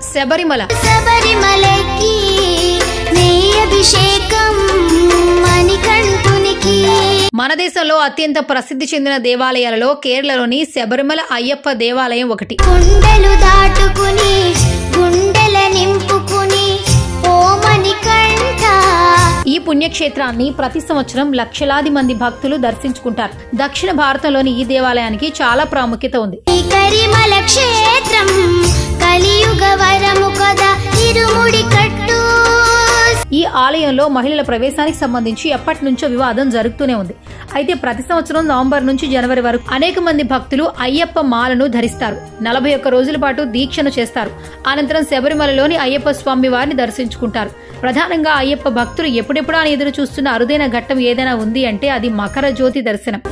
శబరిమల శబరిమలకి నెయ్యభిషేకం మణికంఠునికి మన దేశంలో అత్యంత ప్రసిద్ధి చెందిన దేవాలయాలలో కేరళలోని శబరిమల అయ్యప్ప దేవాలయం ఒకటి గుండెలు దాటుకుని గుండెల నింపుకుని ఓ మణికంఠ ఈ పుణ్యక్షేత్రాన్ని ప్రతి సంవత్సరం లక్షలాది మంది భక్తులు దర్శించుకుంటారు దక్షిణ భారతంలోని ఈ దేవాలయానికి చాలా ప్రాముఖ్యత ఉంది ఈ కరిమల క్షేత్రం కలియుగ వరము కదా ఇరుముడి కట్టు ఈ ఆలయంలో మహిళల ప్రవేశానికి సంబంధించి ఎప్పటి నుంచో వివాదం జరుగుతూనే ఉంది అయితే ప్రతి సంవత్సరం నవంబర్ నుంచి జనవరి వరకు అనేక మంది భక్తులు అయ్యప్ప మాలను ధరిస్తారు నలభై ఒక్క రోజుల పాటు దీక్షను చేస్తారు అనంతరం శబరిమలలోని అయ్యప్ప స్వామి వారిని దర్శించుకుంటారు ప్రధానంగా అయ్యప్ప భక్తులు ఎప్పుడెప్పుడా అని ఎదురు చూస్తున్న అరుదైన ఘట్టం ఏదైనా ఉంది అంటే అది మకర జ్యోతి దర్శనం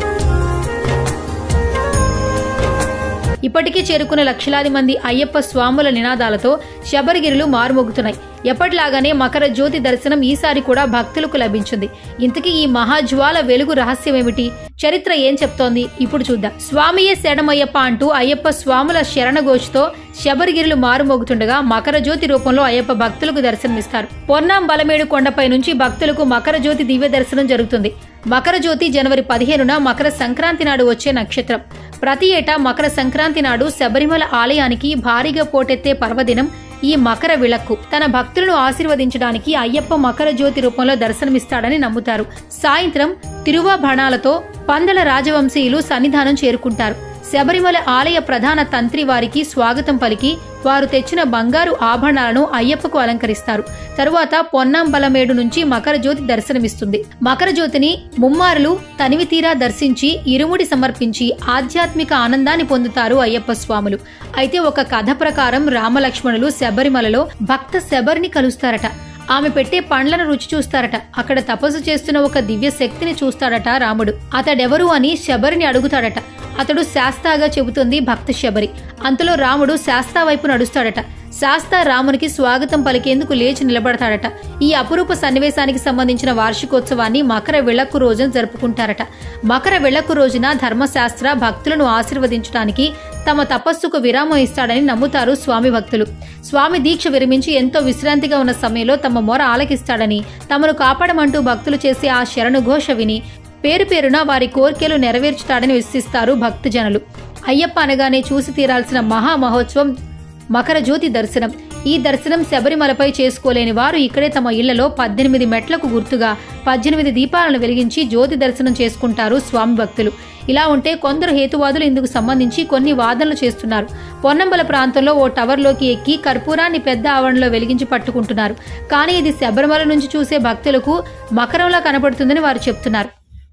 ఇప్పటికీ చేరుకున్న లక్షలాది మంది అయ్యప్ప స్వాముల నినాదాలతో శబరిగిరులు మారుమోగుతున్నాయి ఎప్పటిలాగానే మకర జ్యోతి దర్శనం ఈసారి కూడా భక్తులకు లభించింది ఇంతకీ ఈ మహాజ్వాల వెలుగు రహస్యమేమిటి చరిత్ర ఏం చెప్తోంది ఇప్పుడు చూద్దాం స్వామియే శరణమయ్యప్ప అంటూ అయ్యప్ప స్వాముల శరణఘోషతో శబరిగిరులు మారుమోగుతుండగా మకర జ్యోతి రూపంలో అయ్యప్ప భక్తులకు దర్శనమిస్తారు పొన్నాం బలమేడు కొండపై నుంచి భక్తులకు మకర జ్యోతి దివ్య దర్శనం జరుగుతుంది మకర జ్యోతి జనవరి పదిహేనున మకర సంక్రాంతి నాడు వచ్చే నక్షత్రం ప్రతి ఏటా మకర సంక్రాంతి నాడు శబరిమల ఆలయానికి భారీగా పోటెత్తే పర్వదినం ఈ మకర విళక్కు తన భక్తులను ఆశీర్వదించడానికి అయ్యప్ప మకర జ్యోతి రూపంలో దర్శనమిస్తాడని నమ్ముతారు సాయంత్రం తిరువాభణాలతో పందల రాజవంశీయులు సన్నిధానం చేరుకుంటారు శబరిమల ఆలయ ప్రధాన తంత్రి వారికి స్వాగతం పలికి వారు తెచ్చిన బంగారు ఆభరణాలను అయ్యప్పకు అలంకరిస్తారు తరువాత పొన్నాంబలమేడు నుంచి మకర జ్యోతి దర్శనమిస్తుంది మకర జ్యోతిని ముమ్మారులు తనివి తీరా దర్శించి ఇరుముడి సమర్పించి ఆధ్యాత్మిక ఆనందాన్ని పొందుతారు అయ్యప్ప స్వాములు అయితే ఒక కథ ప్రకారం రామలక్ష్మణులు శబరిమలలో భక్త శబరిని కలుస్తారట ఆమె పెట్టే పండ్లను రుచి చూస్తారట అక్కడ తపస్సు చేస్తున్న ఒక దివ్య శక్తిని చూస్తాడట రాముడు అతడెవరు అని శబరిని అడుగుతాడట అతడు శాస్తాగా చెబుతుంది భక్త శబరి అంతలో రాముడు శాస్తా వైపు నడుస్తాడట శాస్తా రామునికి స్వాగతం పలికేందుకు లేచి నిలబడతాడట ఈ అపురూప సన్నివేశానికి సంబంధించిన వార్షికోత్సవాన్ని మకర విళక్కు రోజున జరుపుకుంటారట మకర విళక్కు రోజున ధర్మశాస్త్ర భక్తులను ఆశీర్వదించడానికి తమ తపస్సుకు విరామం ఇస్తాడని నమ్ముతారు స్వామి భక్తులు స్వామి దీక్ష విరమించి ఎంతో విశ్రాంతిగా ఉన్న సమయంలో తమ మొర ఆలకిస్తాడని తమను కాపాడమంటూ భక్తులు చేసే ఆ శరణుఘోష విని పేరు పేరున వారి కోరికలు నెరవేర్చుతాడని విశ్వసిస్తారు భక్తజనులు అయ్యప్ప అనగానే చూసి తీరాల్సిన మహా మహోత్సవం మకర జ్యోతి దర్శనం ఈ దర్శనం శబరిమలపై చేసుకోలేని వారు ఇక్కడే తమ ఇళ్లలో పద్దెనిమిది మెట్లకు గుర్తుగా పద్దెనిమిది దీపాలను వెలిగించి జ్యోతి దర్శనం చేసుకుంటారు స్వామి భక్తులు ఇలా ఉంటే కొందరు హేతువాదులు ఇందుకు సంబంధించి కొన్ని వాదనలు చేస్తున్నారు పొన్నంబల ప్రాంతంలో ఓ టవర్లోకి ఎక్కి కర్పూరాన్ని పెద్ద ఆవరణలో వెలిగించి పట్టుకుంటున్నారు కానీ ఇది శబరిమల నుంచి చూసే భక్తులకు మకరంలా కనబడుతుందని వారు చెప్తున్నారు